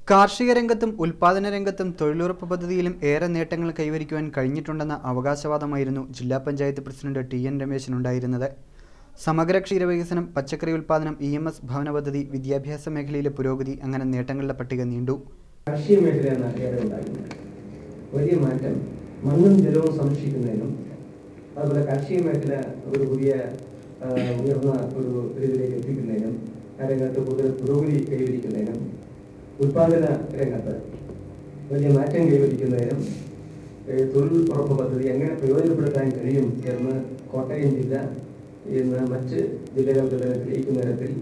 കാർഷിക രംഗത്തും ഉൽപാദന രംഗത്തും തൊഴിലുറപ്പ് പദ്ധതിയിലും ഏറെ നേട്ടങ്ങൾ കൈവരിക്കുവാൻ കഴിഞ്ഞിട്ടുണ്ടെന്ന അവകാശവാദമായിരുന്നു ജില്ലാ പഞ്ചായത്ത് പ്രസിഡന്റ് ടി എൻ രമേശിനുണ്ടായിരുന്നത് സമഗ്ര ക്ഷീരവികസനം പച്ചക്കറി ഉൽപാദനം ഇ എം എസ് ഭവന പദ്ധതി വിദ്യാഭ്യാസ മേഖലയിലെ പുരോഗതി അങ്ങനെ നേട്ടങ്ങളുടെ പട്ടിക നീണ്ടു കാർഷിക മേഖലയാണ് ഏറെ ഉണ്ടാകുന്നത് വലിയ മാറ്റം മണ്ണും ജലവും സംരക്ഷിക്കുന്നതിനും അതുപോലെ കാർഷിക മേഖല ഒരു പുതിയ ആ, ഉയർന്ന ഒരു ഇതിലേക്ക് എത്തിക്കുന്നതിനും ആ രംഗത്ത് കൂടുതൽ പുരോഗതി കൈവരിക്കുന്നതിനും ഉൽപാദന രംഗത്ത് വലിയ മാറ്റം കൈവരിക്കുന്നതിനും ഏ, തൊഴിൽ ഉറപ്പ് പദ്ധതി എങ്ങനെ പ്രയോജനപ്പെടുത്താൻ കഴിയും എന്ന് കോട്ടയം ജില്ല ഇന്ന് മറ്റ് ജില്ലകളുടെ തെളിയിക്കുന്ന തരത്തിൽ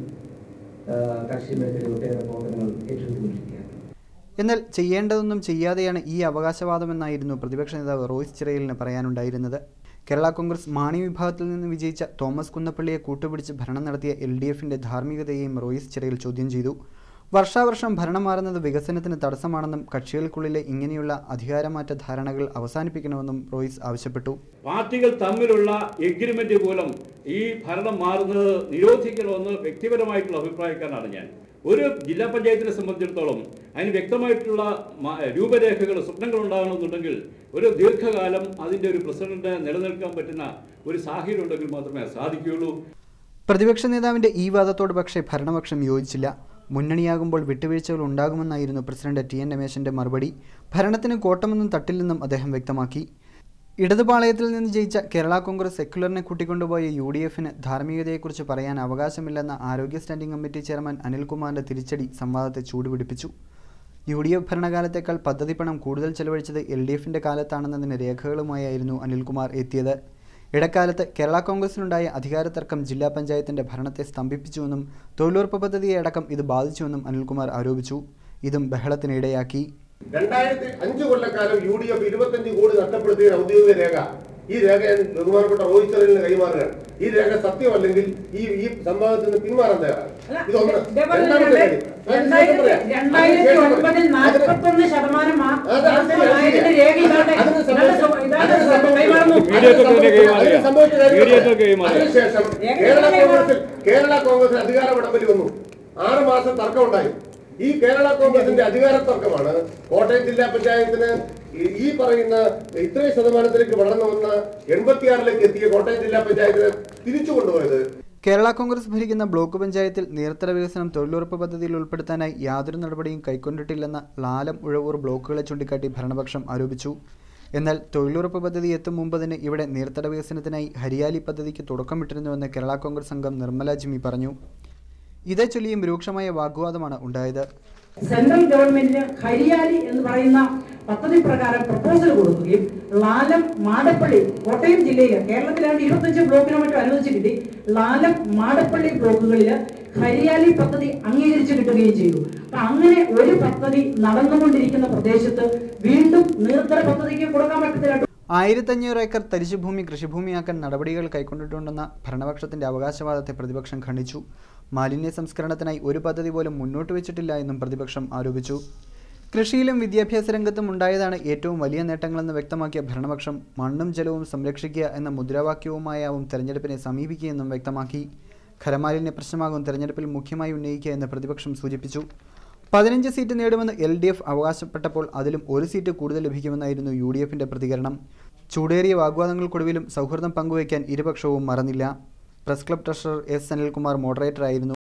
ആ, കാർഷിക മേഖലയിൽ ഒട്ടേറെ പ്രവർത്തനങ്ങൾ ഏറ്റെടുത്തുകൊണ്ടിരിക്കുകയാണ് എന്നാൽ ചെയ്യേണ്ടതൊന്നും ചെയ്യാതെയാണ് ഈ അവകാശവാദമെന്നായിരുന്നു പ്രതിപക്ഷ നേതാവ് റോയ്സ് ചിറയലിന് പറയാനുണ്ടായിരുന്നത് കേരള കോൺഗ്രസ് മാണി വിഭാഗത്തിൽ നിന്ന് വിജയിച്ച തോമസ് കുന്നപ്പള്ളിയെ കൂട്ടുപിടിച്ച് ഭരണം നടത്തിയ എൽ ഡി എഫിന്റെ ധാർമ്മികതയെയും റോയ്സ് ചിറയിൽ ചോദ്യം ചെയ്തു വർഷാവർഷം ഭരണം മാറുന്നത് വികസനത്തിന് തടസ്സമാണെന്നും കക്ഷികൾക്കുള്ളിലെ ഇങ്ങനെയുള്ള അധികാരമാറ്റ ധാരണകൾ അവസാനിപ്പിക്കണമെന്നും റോയ്സ് ആവശ്യപ്പെട്ടു പാർട്ടികൾ തമ്മിലുള്ള എഗ്രിമെന്റ് മൂലം ഈ ഭരണം മാറുന്നത് നിരോധിക്കണമെന്ന് വ്യക്തിപരമായിട്ടുള്ള അഭിപ്രായക്കാരനാണ് ഞാൻ ഒരു ജില്ലാ പഞ്ചായത്തിനെ സംബന്ധിച്ചിടത്തോളം അതിന് വ്യക്തമായിട്ടുള്ള മ- രൂപരേഖകൾ സ്വപ്നങ്ങൾ ഉണ്ടാകണമെന്നുണ്ടെങ്കിൽ ഒരു ദീർഘകാലം അതിൻ്റെ ഒരു പ്രസിഡന്റ് നിലനിൽക്കാൻ പറ്റുന്ന ഒരു സാഹചര്യം ഉണ്ടെങ്കിൽ മാത്രമേ അത് സാധിക്കുകയുള്ളൂ പ്രതിപക്ഷ നേതാവിന്റെ ഈ വാദത്തോട് പക്ഷേ ഭരണപക്ഷം യോജിച്ചില്ല മുന്നണിയാകുമ്പോൾ വിട്ടുവീഴ്ചകൾ ഉണ്ടാകുമെന്നായിരുന്നു പ്രസിഡന്റ് ടി എൻ രമേശന്റെ മറുപടി ഭരണത്തിന് കോട്ടമൊന്നും തട്ടില്ലെന്നും അദ്ദേഹം വ്യക്തമാക്കി ഇടതുപാളയത്തിൽ നിന്ന് ജയിച്ച കേരള കോൺഗ്രസ് സെക്യുലറിനെ കൂട്ടിക്കൊണ്ടുപോയ യു ഡി എഫിന് ധാർമ്മികതയെക്കുറിച്ച് പറയാൻ അവകാശമില്ലെന്ന ആരോഗ്യ സ്റ്റാൻഡിംഗ് കമ്മിറ്റി ചെയർമാൻ അനിൽകുമാറിന്റെ തിരിച്ചടി സംവാദത്തെ ചൂടുപിടിപ്പിച്ചു യു ഡി എഫ് ഭരണകാലത്തേക്കാൾ പദ്ധതി പണം കൂടുതൽ ചെലവഴിച്ചത് എൽ ഡി എഫിന്റെ കാലത്താണെന്നതിന് രേഖകളുമായായിരുന്നു അനിൽകുമാർ എത്തിയത് ഇടക്കാലത്ത് കേരള കോൺഗ്രസിനുണ്ടായ അധികാര തർക്കം ജില്ലാ പഞ്ചായത്തിന്റെ ഭരണത്തെ സ്തംഭിപ്പിച്ചുവെന്നും തൊഴിലുറപ്പ് പദ്ധതിയെ അടക്കം ഇത് ബാധിച്ചുവെന്നും അനിൽകുമാർ ആരോപിച്ചു ഇതും ബഹളത്തിനിടയാക്കി രണ്ടായിരത്തി അഞ്ച് കൊല്ലക്കാലം യു ഡി എഫ് ഇരുപത്തഞ്ച് കോടി നഷ്ടപ്പെടുത്തിയ ഔദ്യോഗിക രേഖ ഈ രേഖ ഞാൻ ബഹുമാനപ്പെട്ട റോഹിത് ചന്ദ്രന് കൈമാറുകയാണ് ഈ രേഖ സത്യമല്ലെങ്കിൽ ഈ ഈ സംഭവത്തിൽ നിന്ന് പിന്മാറാൻ തയ്യാറാണ് ഇതൊന്ന് രണ്ടാമത്തെ കാര്യം. അതിന് ശേഷം പറയാം. രണ്ടായിരത്തി അതിന് ശേഷം ഒൻപതിൽ പറയാം. നാൽപ്പത്തൊന്ന് ശതമാനം മാ- അത് അത് ശരിയാ, ആയതിന്റെ ശരിയാ. രേഖ ഇതാണ്ട് അതിന് ഇതാണ്ട് സംഭവിച്ച- ഇതാണ്ട് അതിന് സംഭവിച്ച- കൈമാറുന്നു. മീഡിയയ്ക്കൊക്കെ കൈമാറുക. അതിന് സംഭവിച്ച കാര്യം മീഡിയയ്ക്കൊക്കെ കൈമാറുക. അതിനുശേഷം രേഖ കേരള കൈമാറുക. കോൺഗ്രസിൽ കേരള കോൺഗ്രസിൽ അധികാര വിടമ്പലി വന്നു ആറ് മാസം തർക്കമുണ്ടായി ഈ കേരള കോൺഗ്രസിന്റെ അധികാര തർക്കമാണ് കോട്ടയം ജില്ലാ പഞ്ചായത്തിന് ഈ- ഈ പറയുന്ന ഇത്രയും ശതമാനത്തിലേക്ക് വളർന്നു വന്ന എൺപത്തിയാറിലേക്ക് എത്തിയ കോട്ടയം ജില്ലാ പഞ്ചായത്തിനെ തിരിച്ചു കൊണ്ടുപോയത് കേരള കോൺഗ്രസ് ഭരിക്കുന്ന ബ്ലോക്ക് പഞ്ചായത്തിൽ നീർത്തട വികസനം തൊഴിലുറപ്പ് പദ്ധതിയിൽ ഉൾപ്പെടുത്താനായി യാതൊരു നടപടിയും കൈക്കൊണ്ടിട്ടില്ലെന്ന ലാലം ഉഴവൂർ ബ്ലോക്കുകളെ ചൂണ്ടിക്കാട്ടി ഭരണപക്ഷം ആരോപിച്ചു എന്നാൽ തൊഴിലുറപ്പ് പദ്ധതി എത്തും മുമ്പ് തന്നെ ഇവിടെ നീർത്തട വികസനത്തിനായി ഹരിയാലി പദ്ധതിക്ക് തുടക്കമിട്ടിരുന്നുവെന്ന് കേരള കോൺഗ്രസ് അംഗം നിർമ്മല ജിമ്മി പറഞ്ഞു ഇതേ ചൊല്ലിയും രൂക്ഷമായ വാഗ്വാദമാണ് ഉണ്ടായത് സെൻട്രൽ ഗവൺമെന്റിന് ഹരിയാലി എന്ന് പറയുന്ന പദ്ധതി പ്രകാരം പ്രപ്പോസൽ കൊടുക്കുകയും ലാലം മാടപ്പള്ളി കോട്ടയം ജില്ലയിൽ കേരളത്തിലാണ്ട് ഇരുപത്തഞ്ച് ബ്ലോക്കിനോ മറ്റോ അനുവദിച്ച് കിട്ടി ലാലം മാടപ്പള്ളി ബ്ലോക്കുകളിൽ ഹരിയാലി പദ്ധതി അംഗീകരിച്ച് കിട്ടുകയും ചെയ്തു അപ്പൊ അങ്ങനെ ഒരു പദ്ധതി നടന്നുകൊണ്ടിരിക്കുന്ന പ്രദേശത്ത് വീണ്ടും നീർത്തല പദ്ധതിക്ക് കൊടുക്കാൻ പറ്റത്തില്ല ആയിരത്തഞ്ഞൂറ് ഏക്കർ തരിശുഭൂമി കൃഷിഭൂമിയാക്കാൻ നടപടികൾ കൈക്കൊണ്ടിട്ടുണ്ടെന്ന ഭരണപക്ഷത്തിന്റെ അവകാശവാദത്തെ പ്രതിപക്ഷം ഖണ്ഡിച്ചു മാലിന്യ സംസ്കരണത്തിനായി ഒരു പദ്ധതി പോലും മുന്നോട്ട് വെച്ചിട്ടില്ല എന്നും പ്രതിപക്ഷം ആരോപിച്ചു കൃഷിയിലും വിദ്യാഭ്യാസ രംഗത്തും ഉണ്ടായതാണ് ഏറ്റവും വലിയ നേട്ടങ്ങളെന്ന് വ്യക്തമാക്കിയ ഭരണപക്ഷം മണ്ണും ജലവും സംരക്ഷിക്കുക എന്ന മുദ്രാവാക്യവുമായാവും തെരഞ്ഞെടുപ്പിനെ സമീപിക്കുകയെന്നും വ്യക്തമാക്കി ഖരമാലിന്യ പ്രശ്നമാകും തെരഞ്ഞെടുപ്പിൽ മുഖ്യമായി ഉന്നയിക്കുക എന്ന് പ്രതിപക്ഷം സൂചിപ്പിച്ചു പതിനഞ്ച് സീറ്റ് നേടുമെന്ന് എൽ ഡി എഫ് അവകാശപ്പെട്ടപ്പോൾ അതിലും ഒരു സീറ്റ് കൂടുതൽ ലഭിക്കുമെന്നായിരുന്നു യു ഡി എഫിന്റെ പ്രതികരണം ചൂടേറിയ വാഗ്വാദങ്ങൾക്കൊടുവിലും സൗഹൃദം പങ്കുവയ്ക്കാൻ ഇരുപക്ഷവും മറന്നില്ല press club treasurer S Anilkumar മോഡറേറ്ററായിരുന്നു